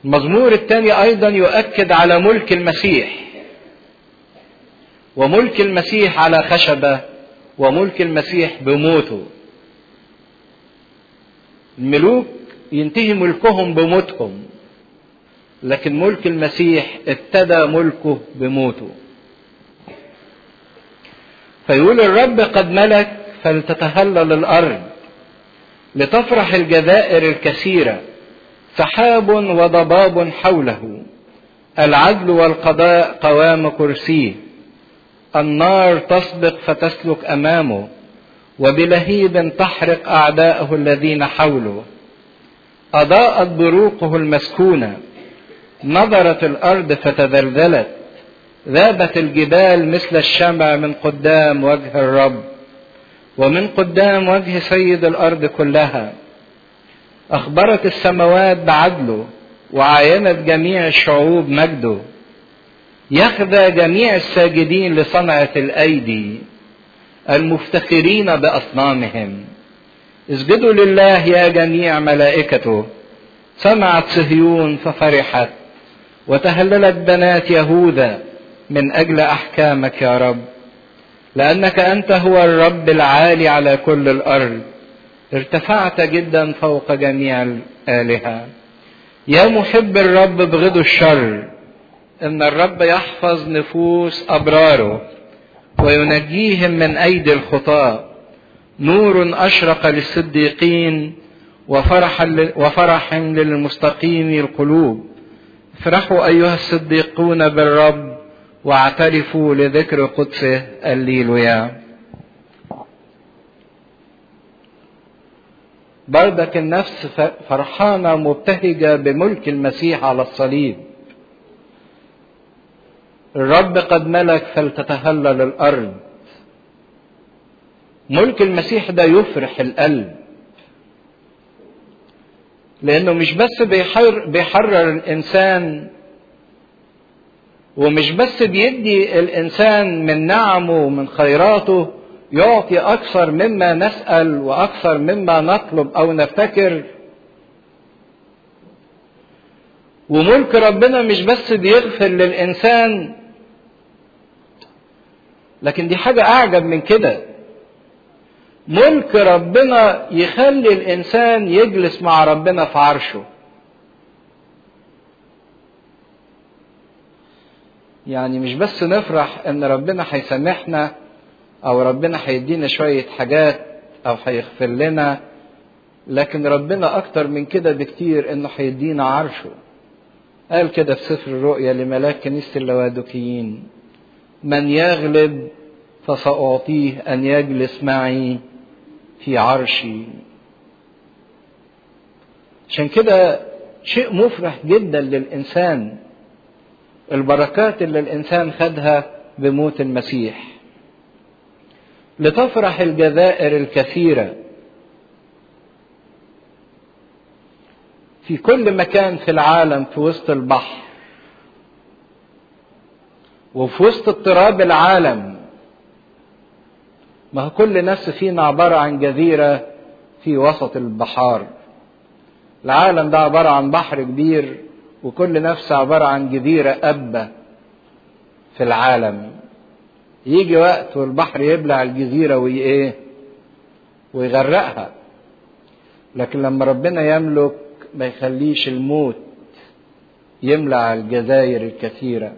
المزمور الثاني ايضا يؤكد على ملك المسيح وملك المسيح على خشبه وملك المسيح بموته الملوك ينتهي ملكهم بموتهم لكن ملك المسيح ابتدى ملكه بموته فيقول الرب قد ملك فلتتهلل الارض لتفرح الجزائر الكثيره سحاب وضباب حوله العدل والقضاء قوام كرسيه النار تسبق فتسلك امامه وبلهيب تحرق اعداءه الذين حوله اضاءت بروقه المسكونه نظرت الارض فتذلذلت ذابت الجبال مثل الشمع من قدام وجه الرب ومن قدام وجه سيد الارض كلها اخبرت السماوات بعدله وعاينت جميع الشعوب مجده يخدى جميع الساجدين لصنعه الايدي المفتخرين باصنامهم اسجدوا لله يا جميع ملائكته سمعت صهيون ففرحت وتهللت بنات يهوذا من اجل احكامك يا رب لانك انت هو الرب العالي على كل الارض ارتفعت جدا فوق جميع الالهه يا محب الرب ابغضوا الشر ان الرب يحفظ نفوس ابراره وينجيهم من ايدي الخطاه نور اشرق للصديقين وفرح وفرح للمستقيم القلوب افرحوا ايها الصديقون بالرب واعترفوا لذكر قدسه الليلويا بردك النفس فرحانة مبتهجة بملك المسيح على الصليب الرب قد ملك فلتتهلل الأرض ملك المسيح ده يفرح القلب لأنه مش بس بيحرر, بيحرر الإنسان ومش بس بيدي الإنسان من نعمه ومن خيراته يعطي أكثر مما نسأل وأكثر مما نطلب أو نفتكر وملك ربنا مش بس بيغفر للإنسان لكن دي حاجة أعجب من كده ملك ربنا يخلي الإنسان يجلس مع ربنا في عرشه يعني مش بس نفرح ان ربنا هيسامحنا او ربنا هيدينا شوية حاجات او هيغفر لنا لكن ربنا اكتر من كده بكتير انه هيدينا عرشه قال كده في سفر الرؤيا لملاك كنيسة اللوادكيين من يغلب فسأعطيه أن يجلس معي في عرشي عشان كده شيء مفرح جدا للإنسان البركات اللي الإنسان خدها بموت المسيح لتفرح الجزائر الكثيرة في كل مكان في العالم في وسط البحر وفي وسط اضطراب العالم ما هو كل نفس فينا عبارة عن جزيرة في وسط البحار العالم ده عبارة عن بحر كبير وكل نفس عبارة عن جزيرة أبة في العالم يجي وقت والبحر يبلع الجزيرة وإيه ويغرقها لكن لما ربنا يملك ما يخليش الموت يملع الجزائر الكثيرة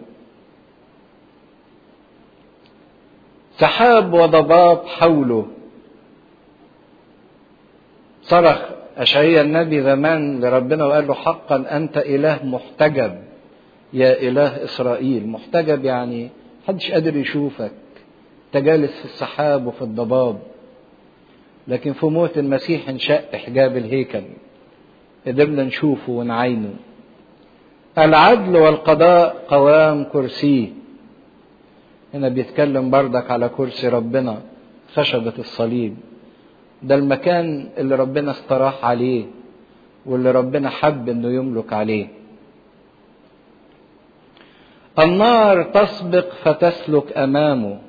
سحاب وضباب حوله صرخ أشعيا النبي زمان لربنا وقال له حقا أنت إله محتجب يا إله إسرائيل محتجب يعني محدش قادر يشوفك تجالس في السحاب وفي الضباب لكن في موت المسيح انشق حجاب الهيكل قدرنا نشوفه ونعينه العدل والقضاء قوام كرسيه هنا بيتكلم بردك على كرسي ربنا خشبة الصليب ده المكان اللي ربنا استراح عليه واللي ربنا حب انه يملك عليه النار تسبق فتسلك امامه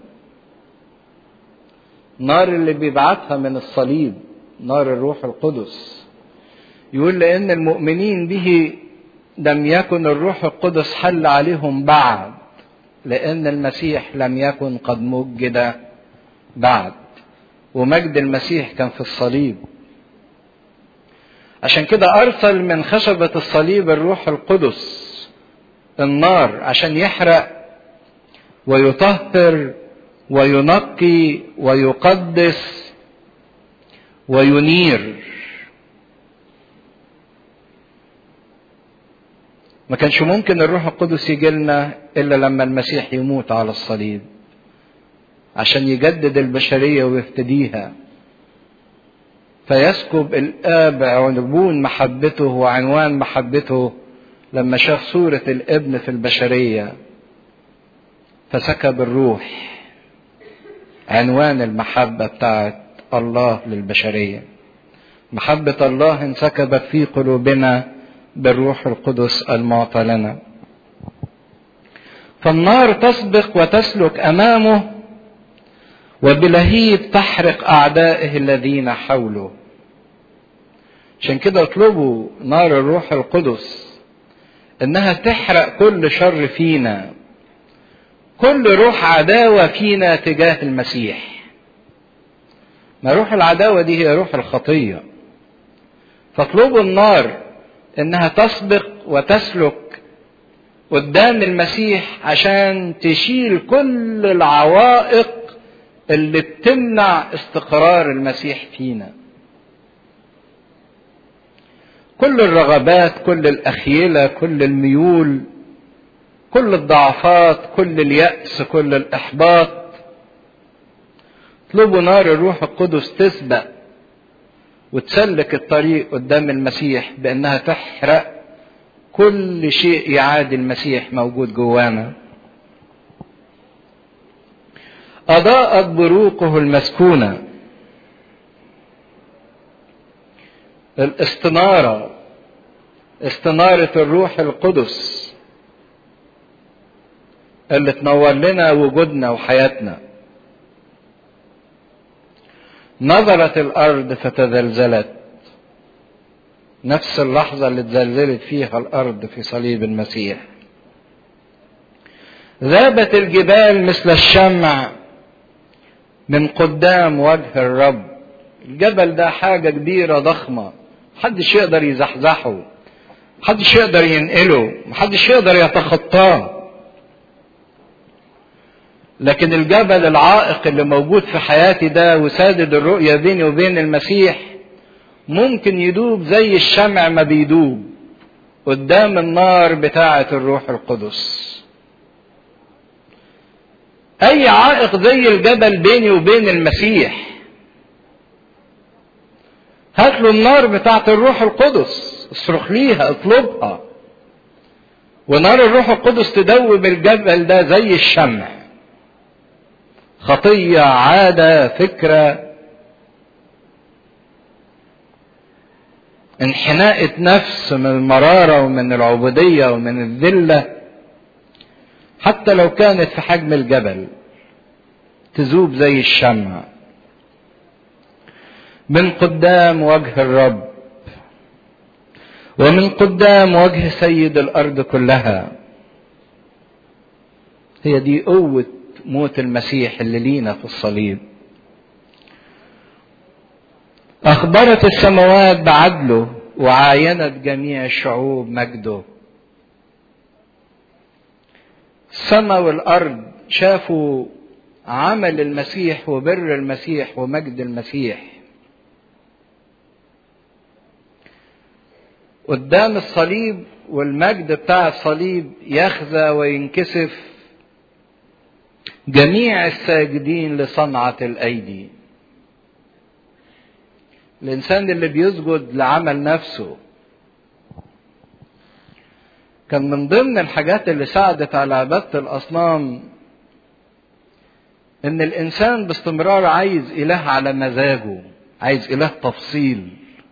نار اللي بيبعتها من الصليب نار الروح القدس يقول لان المؤمنين به لم يكن الروح القدس حل عليهم بعد لأن المسيح لم يكن قد مجد بعد ومجد المسيح كان في الصليب عشان كده أرسل من خشبة الصليب الروح القدس النار عشان يحرق ويطهر وينقي ويقدس وينير ما كانش ممكن الروح القدس يجي لنا الا لما المسيح يموت على الصليب عشان يجدد البشريه ويفتديها فيسكب الاب عنبون محبته وعنوان محبته لما شاف صوره الابن في البشريه فسكب الروح عنوان المحبه بتاعت الله للبشريه محبه الله انسكبت في قلوبنا بالروح القدس المعطى لنا فالنار تسبق وتسلك امامه وبلهيب تحرق اعدائه الذين حوله عشان كده اطلبوا نار الروح القدس انها تحرق كل شر فينا كل روح عداوه فينا تجاه المسيح ما روح العداوه دي هي روح الخطيه فاطلبوا النار انها تسبق وتسلك قدام المسيح عشان تشيل كل العوائق اللي بتمنع استقرار المسيح فينا كل الرغبات كل الاخيله كل الميول كل الضعفات كل الياس كل الاحباط اطلبوا نار الروح القدس تسبق وتسلك الطريق قدام المسيح بانها تحرق كل شيء يعادي المسيح موجود جوانا اضاءت بروقه المسكونه الاستناره استناره الروح القدس اللي تنور لنا وجودنا وحياتنا نظرت الارض فتزلزلت نفس اللحظه اللي اتزلزلت فيها الارض في صليب المسيح ذابت الجبال مثل الشمع من قدام وجه الرب الجبل ده حاجه كبيره ضخمه محدش يقدر يزحزحه محدش يقدر ينقله محدش يقدر يتخطاه لكن الجبل العائق اللي موجود في حياتي ده وسادد الرؤية بيني وبين المسيح ممكن يدوب زي الشمع ما بيدوب قدام النار بتاعة الروح القدس أي عائق زي الجبل بيني وبين المسيح هات له النار بتاعة الروح القدس اصرخ ليها اطلبها ونار الروح القدس تدوب الجبل ده زي الشمع خطية عادة فكرة انحناءة نفس من المرارة ومن العبودية ومن الذلة حتى لو كانت في حجم الجبل تذوب زي الشمع من قدام وجه الرب ومن قدام وجه سيد الارض كلها هي دي قوه موت المسيح اللي لينا في الصليب اخبرت السماوات بعدله وعاينت جميع الشعوب مجده السماء والارض شافوا عمل المسيح وبر المسيح ومجد المسيح قدام الصليب والمجد بتاع الصليب يخزى وينكسف جميع الساجدين لصنعة الأيدي الإنسان اللي بيسجد لعمل نفسه كان من ضمن الحاجات اللي ساعدت على عبادة الأصنام إن الإنسان باستمرار عايز إله على مزاجه عايز إله تفصيل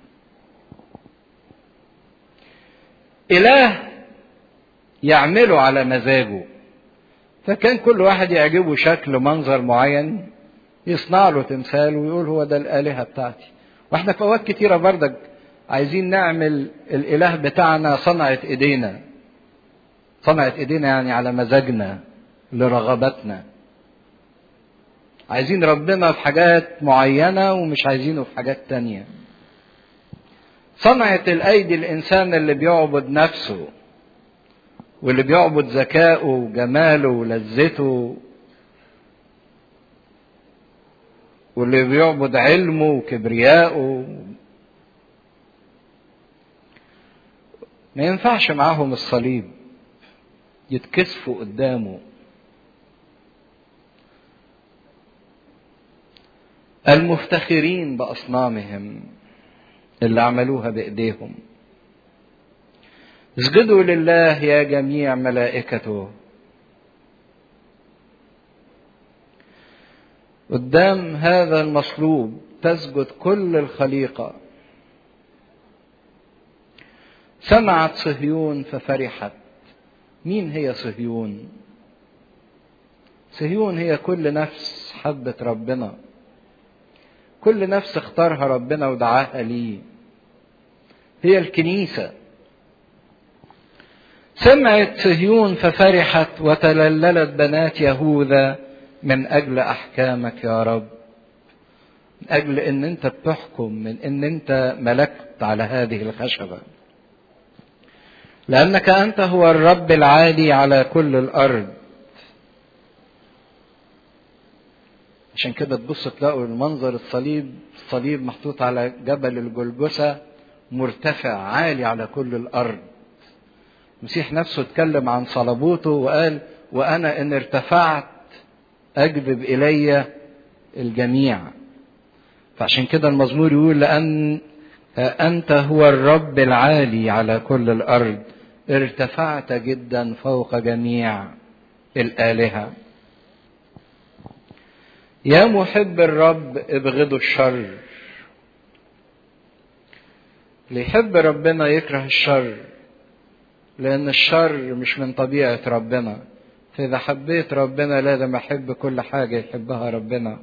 إله يعمله على مزاجه فكان كل واحد يعجبه شكل منظر معين يصنع له تمثال ويقول هو ده الآلهة بتاعتي واحنا في أوقات كتيرة بردك عايزين نعمل الاله بتاعنا صنعة ايدينا صنعة ايدينا يعني على مزاجنا لرغباتنا عايزين ربنا في حاجات معينة ومش عايزينه في حاجات تانية صنعة الايدي الانسان اللي بيعبد نفسه واللي بيعبد ذكائه وجماله ولذته واللي بيعبد علمه وكبريائه ما ينفعش معاهم الصليب يتكسفوا قدامه المفتخرين باصنامهم اللي عملوها بايديهم اسجدوا لله يا جميع ملائكته قدام هذا المصلوب تسجد كل الخليقه سمعت صهيون ففرحت مين هي صهيون صهيون هي كل نفس حبت ربنا كل نفس اختارها ربنا ودعاها ليه هي الكنيسه سمعت صهيون ففرحت وتلللت بنات يهوذا من اجل احكامك يا رب من اجل ان انت بتحكم من ان انت ملكت على هذه الخشبه لانك انت هو الرب العالي على كل الارض عشان كده تبص تلاقوا المنظر الصليب الصليب محطوط على جبل الجلجسة مرتفع عالي على كل الارض المسيح نفسه اتكلم عن صلبوته وقال وانا ان ارتفعت اجذب الي الجميع فعشان كده المزمور يقول لان انت هو الرب العالي على كل الارض ارتفعت جدا فوق جميع الالهه يا محب الرب ابغضوا الشر اللي يحب ربنا يكره الشر لأن الشر مش من طبيعة ربنا فإذا حبيت ربنا لازم أحب كل حاجة يحبها ربنا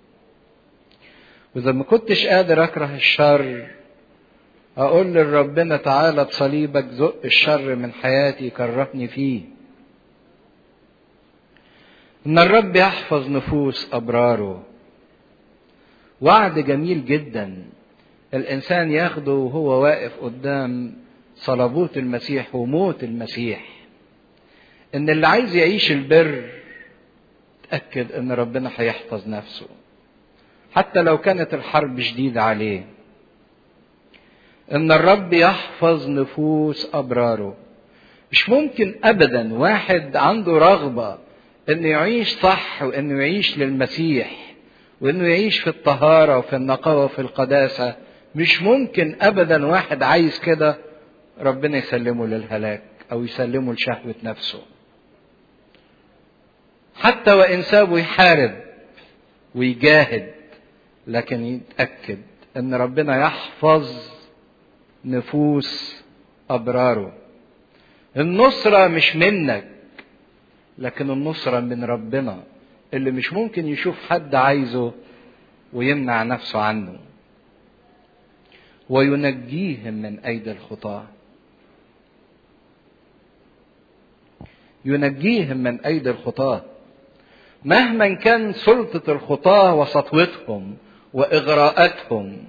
وإذا ما كنتش قادر أكره الشر أقول لربنا تعالى بصليبك زق الشر من حياتي كرهني فيه إن الرب يحفظ نفوس أبراره وعد جميل جدا الإنسان ياخده وهو واقف قدام صلبوت المسيح وموت المسيح ان اللي عايز يعيش البر تأكد ان ربنا هيحفظ نفسه حتى لو كانت الحرب شديدة عليه ان الرب يحفظ نفوس ابراره مش ممكن ابدا واحد عنده رغبة انه يعيش صح وانه يعيش للمسيح وانه يعيش في الطهارة وفي النقاوة وفي القداسة مش ممكن ابدا واحد عايز كده ربنا يسلمه للهلاك او يسلمه لشهوة نفسه حتى وان سابه يحارب ويجاهد لكن يتأكد ان ربنا يحفظ نفوس ابراره النصرة مش منك لكن النصرة من ربنا اللي مش ممكن يشوف حد عايزه ويمنع نفسه عنه وينجيهم من ايدي الخطاه ينجيهم من ايدي الخطاه مهما كان سلطه الخطاه وسطوتهم واغراءاتهم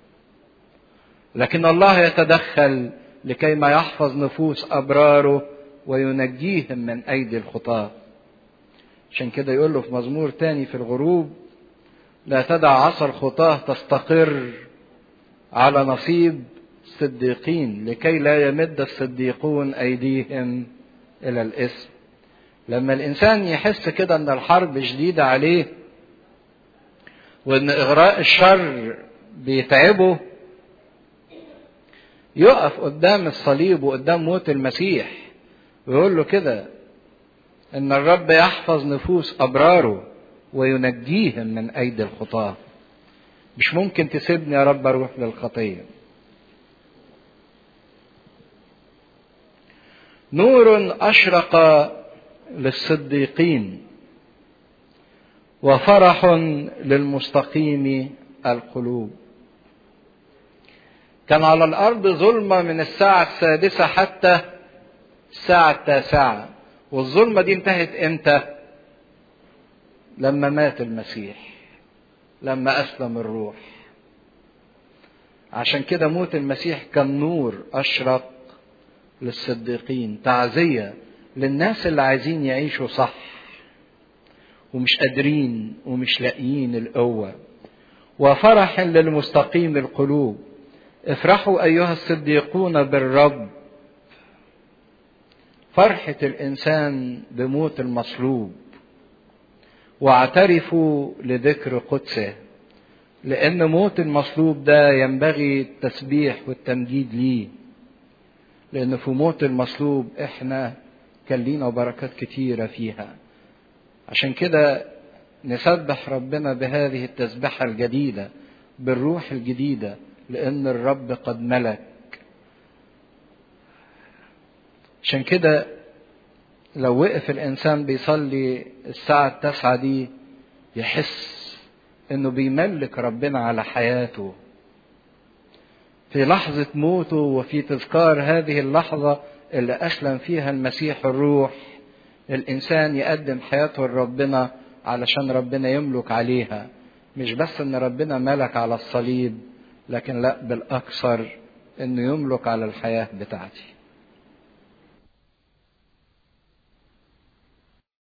لكن الله يتدخل لكي ما يحفظ نفوس ابراره وينجيهم من ايدي الخطاه عشان كده يقول له في مزمور تاني في الغروب لا تدع عصا الخطاه تستقر على نصيب الصديقين لكي لا يمد الصديقون ايديهم الى الاسم لما الانسان يحس كده ان الحرب شديده عليه وان اغراء الشر بيتعبه يقف قدام الصليب وقدام موت المسيح ويقول له كده ان الرب يحفظ نفوس ابراره وينجيهم من ايدي الخطاه مش ممكن تسيبني يا رب اروح للخطيه نور اشرق للصديقين وفرح للمستقيم القلوب كان على الأرض ظلمة من الساعة السادسة حتى الساعة التاسعة والظلمة دي انتهت امتى؟ لما مات المسيح لما أسلم الروح عشان كده موت المسيح كان نور أشرق للصديقين تعزية للناس اللي عايزين يعيشوا صح ومش قادرين ومش لاقيين القوة وفرح للمستقيم القلوب افرحوا أيها الصديقون بالرب فرحة الإنسان بموت المصلوب واعترفوا لذكر قدسه لأن موت المصلوب ده ينبغي التسبيح والتمجيد ليه لأن في موت المصلوب إحنا كان لينا بركات كتيرة فيها عشان كده نسبح ربنا بهذه التسبحة الجديدة بالروح الجديدة لأن الرب قد ملك عشان كده لو وقف الإنسان بيصلي الساعة التاسعة دي يحس إنه بيملك ربنا على حياته في لحظة موته وفي تذكار هذه اللحظة اللي أسلم فيها المسيح الروح الإنسان يقدم حياته لربنا علشان ربنا يملك عليها مش بس إن ربنا ملك على الصليب لكن لا بالأكثر إنه يملك على الحياة بتاعتي